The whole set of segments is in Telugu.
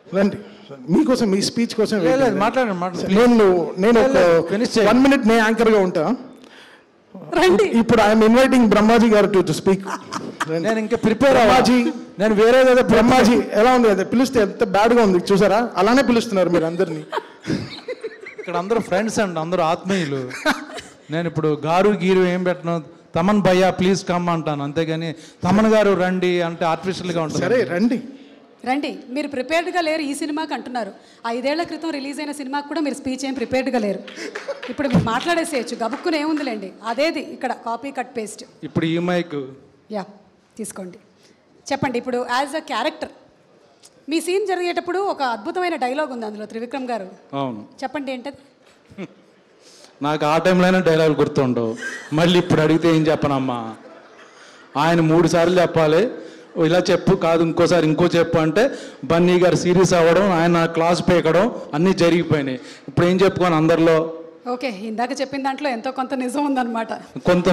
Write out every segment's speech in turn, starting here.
రండి మీకోసం మీ స్పీచ్ కోసం లేదు, లేదు, మాట్లాడండి, మాట్లాడండి. నేను నేను లేదు, లేదు, finish చేయండి. వన్ మినిట్ నేను యాంకర్ గా ఉంటా రండి ఇప్పుడు ఐఎమ్ ఇన్వైటింగ్ బ్రహ్మాజీ గారు టు స్పీక్ నేను ఇంకా ప్రిపేర్ బ్రహ్మాజీ నేను వేరే ఏదో బ్రహ్మాజీ ఎలా ఉంది అదే పిలిస్తే ఎంత బ్యాడ్ గా ఉంది చూసారా అలానే పిలుస్తున్నారు మీరు అందరినీ ఇక్కడ అందరూ ఫ్రెండ్స్ అండి అందరూ ఆత్మీయులు నేను ఇప్పుడు గారు గీరు ఏం పెట్టను తమన్ భయ్యా ప్లీజ్ కమ్ అంటాను అంతేగాని తమన్ గారు రండి అంటే ఆర్టిఫిషియల్గా ఉంటుంది సరే రండి రండి మీరు ప్రిపేర్డ్గా లేరు ఈ సినిమాకి అంటున్నారు ఐదేళ్ల క్రితం రిలీజ్ అయిన సినిమాకి కూడా మీరు స్పీచ్ ఏం ప్రిపేర్డ్గా లేరు ఇప్పుడు మీరు మాట్లాడేసేయచ్చు గబుక్కుని ఏముందిలేండి అదేది ఇక్కడ కాపీ కట్ పేస్ట్ ఇప్పుడు ఈ మైక్ యా తీసుకోండి చెప్పండి ఇప్పుడు యాజ్ అ క్యారెక్టర్ మీ సీన్ జరిగేటప్పుడు ఒక అద్భుతమైన డైలాగ్ ఉంది అందులో త్రివిక్రమ్ గారు అవును చెప్పండి ఏంటది నాకు ఆ టైంలోనే డైలాగ్ గుర్తుండవు మళ్ళీ ఇప్పుడు అడిగితే ఏం చెప్పనమ్మా ఆయన మూడు సార్లు చెప్పాలి ఓ ఇలా చెప్పు కాదు ఇంకోసారి ఇంకో చెప్పు అంటే బన్నీ గారు సీరియస్ అవ్వడం ఆయన క్లాస్ పేకడం అన్నీ జరిగిపోయినాయి ఇప్పుడు ఏం చెప్పుకోను అందరిలో ఓకే ఇందాక చెప్పిన దాంట్లో ఎంతో కొంత నిజం ఉందన్నమాట కొంత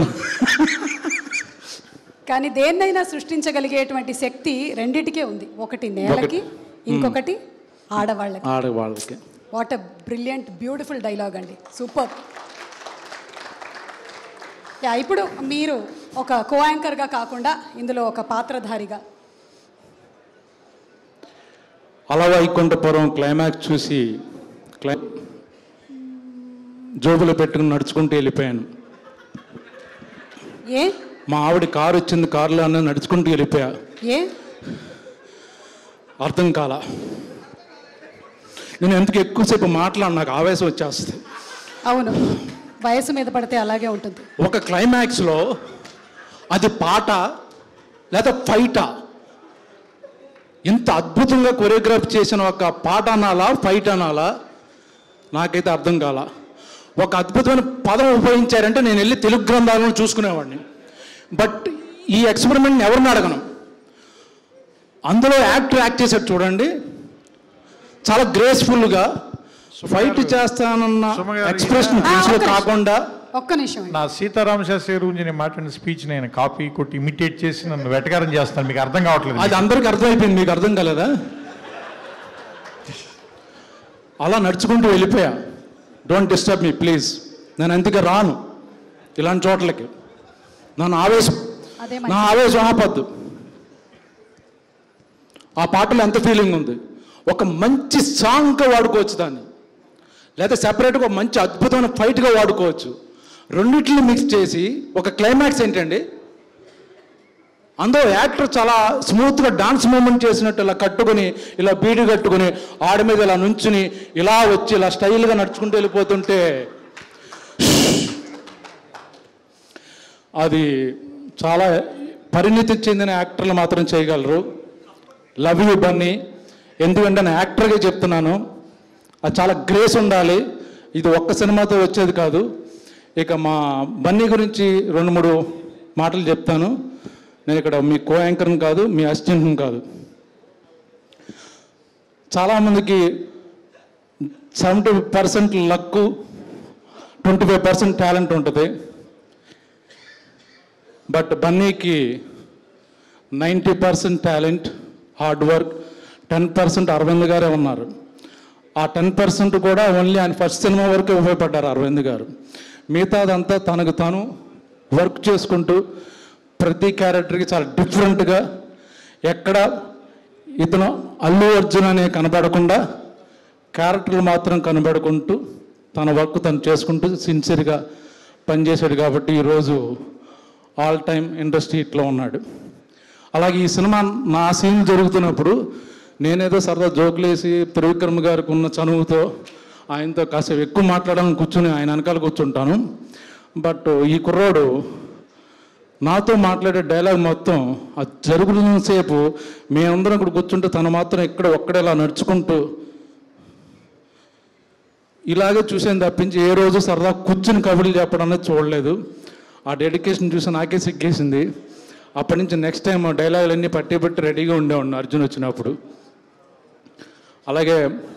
కానీ దేన్నైనా సృష్టించగలిగేటువంటి శక్తి రెండిటికే ఉంది ఒకటి నేలకి ఇంకొకటి ఆడవాళ్ళకి ఆడవాళ్ళకి what a brilliant beautiful dialogue అండి సూపర్ యా ఇప్పుడు మీరు ఒక కో యాంకర్గా కాకుండా ఇందులో ఒక పాత్రధారిగా అలవైకుంఠపురం క్లైమాక్స్ చూసి క్లై జోబులో పెట్టుకుని నడుచుకుంటూ వెళ్ళిపోయాను ఏ మా ఆవిడ కారు వచ్చింది కారులో అన్న నడుచుకుంటూ వెళ్ళిపోయా ఏ అర్థం కాల నేను ఎందుకు ఎక్కువసేపు మాట్లాడి నాకు ఆవేశం వచ్చేస్తుంది అవును వయసు మీద పడితే అలాగే ఉంటుంది ఒక క్లైమాక్స్లో అది పాట లేదా ఫైటా ఇంత అద్భుతంగా కొరియోగ్రాఫ్ చేసిన ఒక పాట అనాలా ఫైట్ అనాలా నాకైతే అర్థం కాల ఒక అద్భుతమైన పదం ఉపయోగించారంటే నేను వెళ్ళి తెలుగు గ్రంథాలను చూసుకునేవాడిని బట్ ఈ ఎక్స్పెరిమెంట్ని ఎవరిని అడగను అందులో యాక్టర్ యాక్ట్ చేశాడు చూడండి చాలా గ్రేస్ఫుల్గా ఫైట్ చేస్తానన్న సుమ గారు, ఎక్స్ప్రెషన్ ఆ, ఒక్క నిమిషం. కాకుండా ఒక్క నిమిషం నా సీతారామ శాస్త్రి గారి గురించి నేను మాట్లాడిన స్పీచ్ నేను కాపీ కొట్టి ఇమిటేట్ చేసి నన్ను వెటకారం చేస్తాను మీకు అర్థం కావట్లేదు అది అందరికి అర్థమైపోయింది మీకు అర్థం కాలేదా అలా నడుచుకుంటూ వెళ్ళిపోయా డోంట్ డిస్టర్బ్ మీ ప్లీజ్ నేను అందుకే రాను ఇలాంటి చోట్లకి నన్ను ఆవేశం అదే నా ఆవేశం ఆపద్దు ఆ పాటలో ఎంత ఫీలింగ్ ఉంది ఒక మంచి సాంగ్గా వాడుకోవచ్చు దాన్ని లేదా సెపరేట్గా ఒక మంచి అద్భుతమైన ఫైట్గా వాడుకోవచ్చు రెండింటిని మిక్స్ చేసి ఒక క్లైమాక్స్ ఏంటండి అందులో యాక్టర్ చాలా స్మూత్గా డాన్స్ మూమెంట్ చేసినట్టు ఇలా కట్టుకుని ఇలా బీడి కట్టుకుని ఆడ మీద ఇలా నుంచుని ఇలా వచ్చి ఇలా స్టైల్గా నడుచుకుంటూ వెళ్ళిపోతుంటే అది చాలా పరిణితి చెందిన యాక్టర్లు మాత్రం చేయగలరు లవ్ యూ బన్నీ ఎందుకంటే నేను యాక్టర్గా చెప్తున్నాను అది చాలా గ్రేస్ ఉండాలి ఇది ఒక్క సినిమాతో వచ్చేది కాదు ఇక మా బన్నీ గురించి రెండు మూడు మాటలు చెప్తాను నేను ఇక్కడ మీ కో యాంకర్ని కాదు మీ అసిస్టెంట్ని కాదు చాలామందికి seventy percent luck twenty five percent talent ఉంటుంది బట్ బన్నీకి ninety percent talent hard work ten percent Aravind గారే ఉన్నారు ఆ టెన్ పర్సెంట్ కూడా ఓన్లీ ఆయన ఫస్ట్ సినిమా వరకే ఉపయోగపడ్డారు అరవింద్ గారు మిగతాదంతా తనకు తాను వర్క్ చేసుకుంటూ ప్రతి క్యారెక్టర్కి చాలా డిఫరెంట్గా ఎక్కడ ఇతను అల్లు అర్జున్ అనే కనబడకుండా క్యారెక్టర్లు మాత్రం కనబడుకుంటూ తన వర్క్ తను చేసుకుంటూ సిన్సియర్గా పనిచేశాడు కాబట్టి ఈరోజు ఆల్ టైమ్ ఇండస్ట్రీ ఇట్లా ఉన్నాడు అలాగే ఈ సినిమా నా సీన్ జరుగుతున్నప్పుడు నేనేదో సరదా జోకులేసి త్రివిక్రమ్ గారికి ఉన్న చనువుతో ఆయనతో కాసేపు ఎక్కువ మాట్లాడాలని కూర్చుని ఆయన వెనకాల కూర్చుంటాను బట్ ఈ కుర్రోడు నాతో మాట్లాడే డైలాగ్ మొత్తం అది జరుగుతున్నంతసేపు మేమందరం ఇక్కడ కూర్చుంటే తను మాత్రం ఇక్కడ ఒక్కడేలా నడుచుకుంటూ ఇలాగే చూసాను తప్పించి ఏ రోజు సరదా కూర్చుని కబుర్లు చెప్పడం అనేది చూడలేదు ఆ డెడికేషన్ చూసి నాకే సిగ్గేసింది అప్పటి నుంచి నెక్స్ట్ టైం డైలాగులు అన్నీ పట్టి పెట్టి రెడీగా ఉండేవాడిని అర్జున్ వచ్చినప్పుడు అలాగే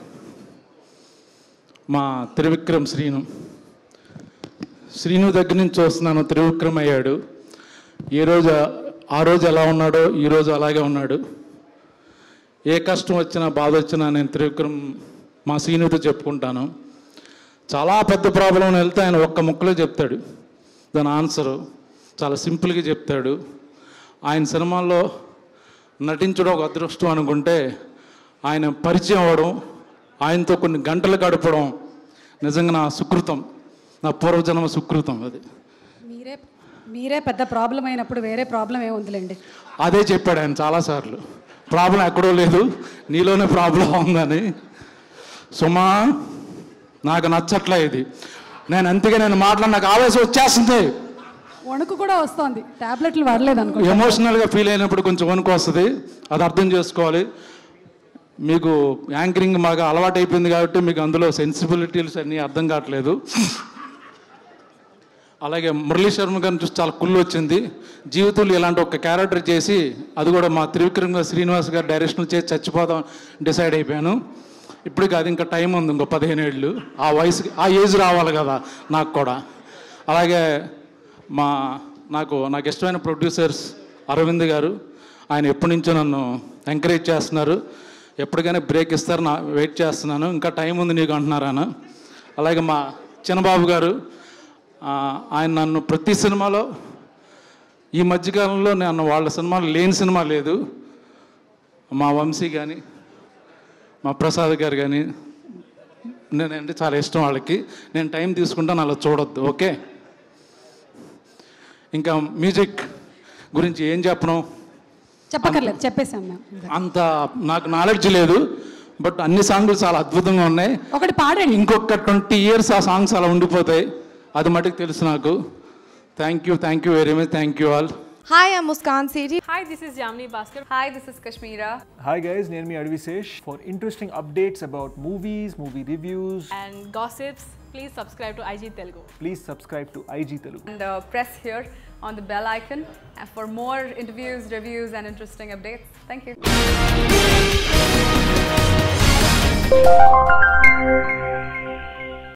మా త్రివిక్రమ్ శ్రీను శ్రీను దగ్గర నుంచి వస్తున్నాను త్రివిక్రమ్ అయ్యాడు ఏ రోజు ఆ రోజు ఎలా ఉన్నాడో ఈ రోజు అలాగే ఉన్నాడు ఏ కష్టం వచ్చినా బాధ వచ్చినా నేను త్రివిక్రమ్ మా సీనియర్తో చెప్పుకుంటాను చాలా పెద్ద ప్రాబ్లం వెళ్తే ఆయన ఒక్క ముక్కలో చెప్తాడు దాని ఆన్సరు చాలా సింపుల్గా చెప్తాడు ఆయన సినిమాల్లో నటించడం ఒక అదృష్టం అనుకుంటే ఆయన పరిచయం అవ్వడం ఆయనతో కొన్ని గంటలు గడపడం నిజంగా నా సుకృతం నా పూర్వజన్మ సుకృతం అది మీరే మీరే పెద్ద ప్రాబ్లం అయినప్పుడు వేరే ప్రాబ్లం ఏముందిలేండి అదే చెప్పాడు ఆయన చాలాసార్లు ప్రాబ్లం ఎక్కడో లేదు నీలోనే ప్రాబ్లం ఉందని సుమా నాకు నచ్చట్లే ఇది నేను అంతగా నేను మాట్లాడి నాకు ఆవేశం వచ్చేస్తుంది వణుకు కూడా వస్తోంది టాబ్లెట్లు వాడలేదు అనుకో ఎమోషనల్గా ఫీల్ అయినప్పుడు కొంచెం వణుకు వస్తుంది అది అర్థం చేసుకోవాలి మీకు యాంకరింగ్ మాకు అలవాటు అయిపోయింది కాబట్టి మీకు అందులో సెన్సిబిలిటీస్ అన్నీ అర్థం కావట్లేదు అలాగే మురళీ శర్మ గారిని చూసి చాలా కుళ్ళు వచ్చింది జీవితంలో ఇలాంటి ఒక క్యారెక్టర్ చేసి అది కూడా మా త్రివిక్రమ్ గారు శ్రీనివాస్ గారు డైరెక్షన్ చేసి చచ్చిపోదాం డిసైడ్ అయిపోయాను ఇప్పటికి అది ఇంకా టైం ఉంది ఇంకో పదిహేను ఏళ్ళు ఆ వయసుకి ఆ ఏజ్ రావాలి కదా నాకు కూడా అలాగే మా నాకు నాకు ఇష్టమైన ప్రొడ్యూసర్స్ అరవింద్ గారు ఆయన ఎప్పటి నుంచో నన్ను ఎంకరేజ్ చేస్తున్నారు ఎప్పటికైనా బ్రేక్ ఇస్తారు నా వెయిట్ చేస్తున్నాను ఇంకా టైం ఉంది నీకు అంటున్నారు ఆయన అలాగే మా చిన్నబాబు గారు ఆ, ఆయన నన్ను ప్రతి సినిమాలో ఈ మధ్యకాలంలో నేను వాళ్ళ సినిమాలు లేని సినిమా లేదు మా వంశీ కానీ మా ప్రసాద్ గారు కానీ నేనంటే చాలా ఇష్టం వాళ్ళకి నేను టైం తీసుకుంటాను అలా చూడొద్దు ఓకే ఇంకా మ్యూజిక్ గురించి ఏం చెప్పను చెప్పక్కర్లేదు చెప్పేసాం మేము అంత నాకు నాలెడ్జ్ లేదు బట్ అన్ని సాంగ్లు చాలా అద్భుతంగా ఉన్నాయి ఒకటి పాడండి ఇంకొక ట్వంటీ ఇయర్స్ ఆ సాంగ్స్ అలా ఉండిపోతాయి అది మటుకు తెలుసు నాకు thank you thank you very much thank you all Hi, I'm Muskan Sethi. Hi, this is Jamni Bhaskar. Hi, this is Kashmira. Hi guys, నేను మీ Advisesh. For interesting updates about movies, movie reviews, And gossips, please subscribe to IG Telugu. please subscribe to IG Telugu. And uh, press here on the bell icon uh, for more interviews, reviews, and interesting updates. Thank you.